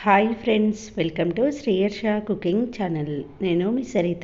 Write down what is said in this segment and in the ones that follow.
hi friends welcome to Sriyarsha cooking channel నేను మీ సరిత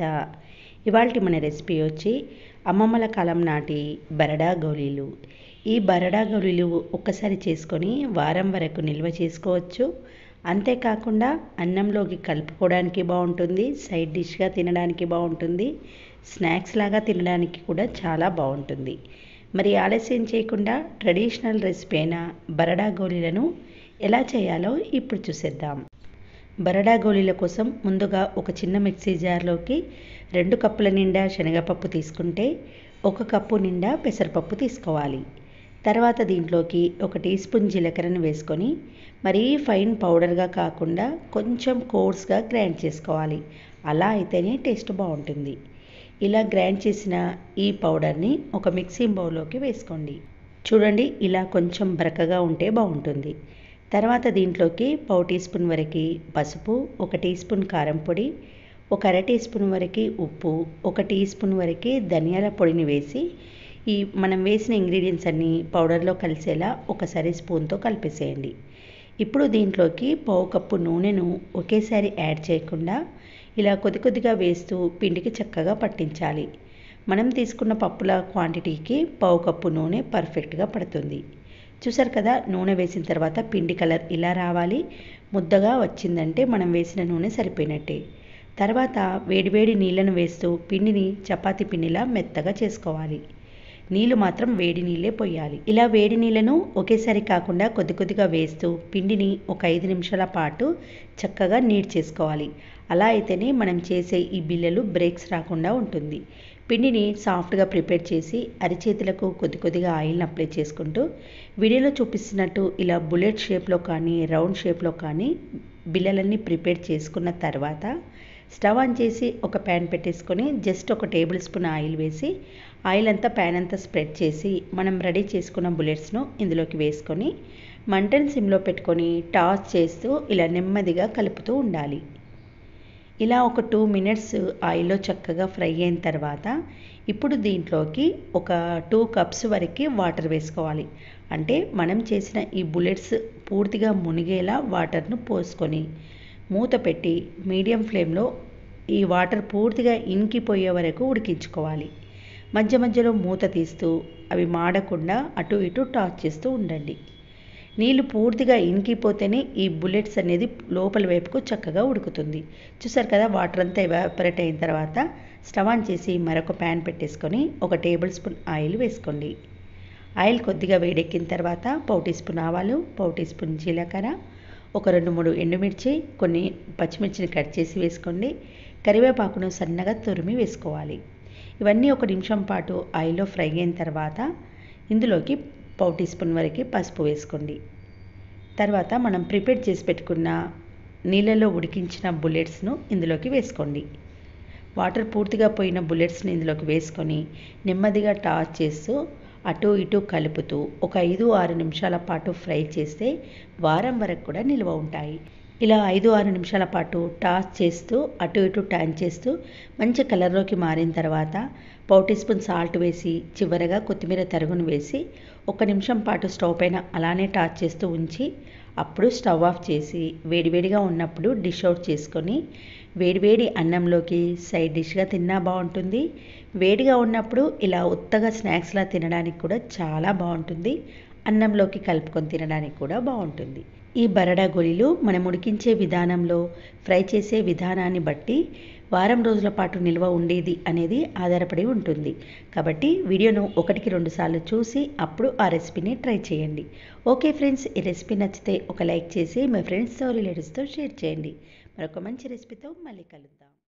ఇవాళ మన రెసిపీ వచ్చి అమ్మమ్మల కాలం నాటి బరడా గోళీలు ఈ బరడా గోళీలు ఒక్కసారి చేసుకొని వారం వరకు నిల్వ చేసుకోవచ్చు అంతేకాకుండా అన్నంలోకి కలుపుకోవడానికి బాగుంటుంది సైడ్ డిష్గా తినడానికి బాగుంటుంది స్నాక్స్ లాగా తినడానికి కూడా చాలా బాగుంటుంది మరి ఆలస్యం చేయకుండా ట్రెడిషనల్ రెసిపీ అయిన బరడా గోళీలను ఎలా చేయాలో ఇప్పుడు చూసేద్దాం బరడా గోళీల కోసం ముందుగా ఒక చిన్న మిక్సీ జార్లోకి రెండు కప్పుల నిండా శనగపప్పు తీసుకుంటే ఒక కప్పు నిండా పెసరపప్పు తీసుకోవాలి తర్వాత దీంట్లోకి ఒక టీ స్పూన్ జీలకర్రను వేసుకొని మరీ ఫైన్ పౌడర్గా కాకుండా కొంచెం కోర్స్గా గ్రైండ్ చేసుకోవాలి అలా అయితేనే టేస్ట్ బాగుంటుంది ఇలా గ్రైండ్ చేసిన ఈ పౌడర్ని ఒక మిక్సీ బౌల్లోకి వేసుకోండి చూడండి ఇలా కొంచెం బరకగా ఉంటే బాగుంటుంది తర్వాత దీంట్లోకి పావు టీ స్పూన్ వరకు పసుపు ఒక టీ స్పూన్ కారం పొడి ఒక అర టీ స్పూన్ వరకు ఉప్పు ఒక టీ స్పూన్ వరకు ధనియాల పొడిని వేసి ఈ మనం వేసిన ఇంగ్రీడియంట్స్ అన్నీ పౌడర్లో కలిసేలా ఒకసారి స్పూన్తో కలిపేసేయండి ఇప్పుడు దీంట్లోకి పావు కప్పు నూనెను ఒకేసారి యాడ్ చేయకుండా ఇలా కొద్ది కొద్దిగా వేస్తూ పిండికి చక్కగా పట్టించాలి మనం తీసుకున్న పప్పుల క్వాంటిటీకి పావు కప్పు నూనె పర్ఫెక్ట్గా పడుతుంది చూసారు కదా నూనె వేసిన తర్వాత పిండి కలర్ ఇలా రావాలి ముద్దగా వచ్చిందంటే మనం వేసిన నూనె సరిపోయినట్టే తర్వాత వేడివేడి నీళ్ళను వేస్తూ పిండిని చపాతీ పిండిలా మెత్తగా చేసుకోవాలి నీళ్ళు మాత్రం వేడి నీళ్ళే పోయాలి ఇలా వేడి నీళ్ళను ఒకేసారి కాకుండా కొద్ది కొద్దిగా వేస్తూ పిండిని ఒక ఐదు నిమిషాల పాటు చక్కగా నీట్ చేసుకోవాలి అలా అయితేనే మనం చేసే ఈ బిల్లలు బ్రేక్స్ రాకుండా ఉంటుంది పిండిని సాఫ్ట్గా ప్రిపేర్ చేసి అరిచేతులకు కొద్ది కొద్దిగా ఆయిల్ని అప్లై చేసుకుంటూ వీడియోలో చూపిస్తున్నట్టు ఇలా బుల్లెట్ షేప్లో కానీ రౌండ్ షేప్లో కానీ బిల్లలన్నీ ప్రిపేర్ చేసుకున్న తర్వాత స్టవ్ ఆన్ చేసి ఒక ప్యాన్ పెట్టేసుకొని జస్ట్ ఒక టేబుల్ స్పూన్ ఆయిల్ వేసి ఆయిల్ అంతా ప్యాన్ అంతా స్ప్రెడ్ చేసి మనం రెడీ చేసుకున్న బుల్లెట్స్ను ఇందులోకి వేసుకొని మంటను సిమ్లో పెట్టుకొని టాస్ చేస్తూ ఇలా నెమ్మదిగా కలుపుతూ ఉండాలి ఇలా ఒక టూ మినిట్స్ ఆయిల్లో చక్కగా ఫ్రై అయిన తర్వాత ఇప్పుడు దీంట్లోకి ఒక టూ కప్స్ వరకు వాటర్ వేసుకోవాలి అంటే మనం చేసిన ఈ బుల్లెట్స్ పూర్తిగా మునిగేలా వాటర్ను పోసుకొని మూత పెట్టి మీడియం ఫ్లేమ్లో ఈ వాటర్ పూర్తిగా ఇంకిపోయే వరకు ఉడికించుకోవాలి మధ్య మధ్యలో మూత తీస్తూ అవి మాడకుండా అటు ఇటు టాస్ చేస్తూ ఉండండి నీళ్ళు పూర్తిగా ఇంకిపోతేనే ఈ బుల్లెట్స్ అనేది లోపల వైపుకు చక్కగా ఉడుకుతుంది చూసారు కదా వాటర్ అంతా ఎవాపరేట్ అయిన తర్వాత స్టవ్ ఆన్ చేసి మరొక ప్యాన్ పెట్టేసుకొని ఒక టేబుల్ స్పూన్ ఆయిల్ వేసుకోండి ఆయిల్ కొద్దిగా వేడెక్కిన తర్వాత పావు టీ స్పూన్ ఆవాలు పావు టీ స్పూన్ జీలకర్ర ఒక రెండు మూడు ఎండుమిర్చి కొన్ని పచ్చిమిర్చిని కట్ చేసి వేసుకోండి కరివేపాకును సన్నగా తురిమి వేసుకోవాలి ఇవన్నీ ఒక నిమిషం పాటు ఆయిల్లో ఫ్రై అయిన తర్వాత ఇందులోకి పావు టీ స్పూన్ వరకు పసుపు వేసుకోండి తర్వాత మనం ప్రిపేర్ చేసి పెట్టుకున్న నీళ్ళలో ఉడికించిన బుల్లెట్స్ను ఇందులోకి వేసుకోండి వాటర్ పూర్తిగా పోయిన బుల్లెట్స్ని ఇందులోకి వేసుకొని నెమ్మదిగా టాస్ చేస్తూ అటు ఇటు కలుపుతూ ఒక ఐదు ఆరు నిమిషాల పాటు ఫ్రై చేస్తే వారం వరకు కూడా నిల్వ ఉంటాయి ఇలా ఐదు ఆరు నిమిషాల పాటు టాస్ చేస్తూ అటు ఇటు టర్న్ చేస్తూ మంచి కలర్లోకి మారిన తర్వాత పావు టీ స్పూన్ సాల్ట్ వేసి చివరగా కొత్తిమీర తరుగును వేసి ఒక నిమిషం పాటు స్టవ్ పైన అలానే టాస్ చేస్తూ ఉంచి అప్పుడు స్టవ్ ఆఫ్ చేసి వేడివేడిగా ఉన్నప్పుడు డిష్ అవుట్ చేసుకొని వేడివేడి అన్నంలోకి సైడ్ డిష్గా తిన్నా బాగుంటుంది వేడిగా ఉన్నప్పుడు ఇలా ఉత్తగా స్నాక్స్లా తినడానికి కూడా చాలా బాగుంటుంది అన్నంలోకి కలుపుకొని తినడానికి కూడా బాగుంటుంది ఈ బరడా గొలిలు మనం ఉడికించే విధానంలో ఫ్రై చేసే విధానాన్ని బట్టి వారం రోజుల పాటు నిల్వ ఉండేది అనేది ఆధారపడి ఉంటుంది కాబట్టి వీడియోను ఒకటికి రెండు సార్లు చూసి అప్పుడు ఆ రెసిపీని ట్రై చేయండి ఓకే ఫ్రెండ్స్ ఈ రెసిపీ నచ్చితే ఒక లైక్ చేసి మీ ఫ్రెండ్స్తో రిలేటివ్స్తో షేర్ చేయండి మరొక మంచి రెసిపీతో మళ్ళీ కలుద్దాం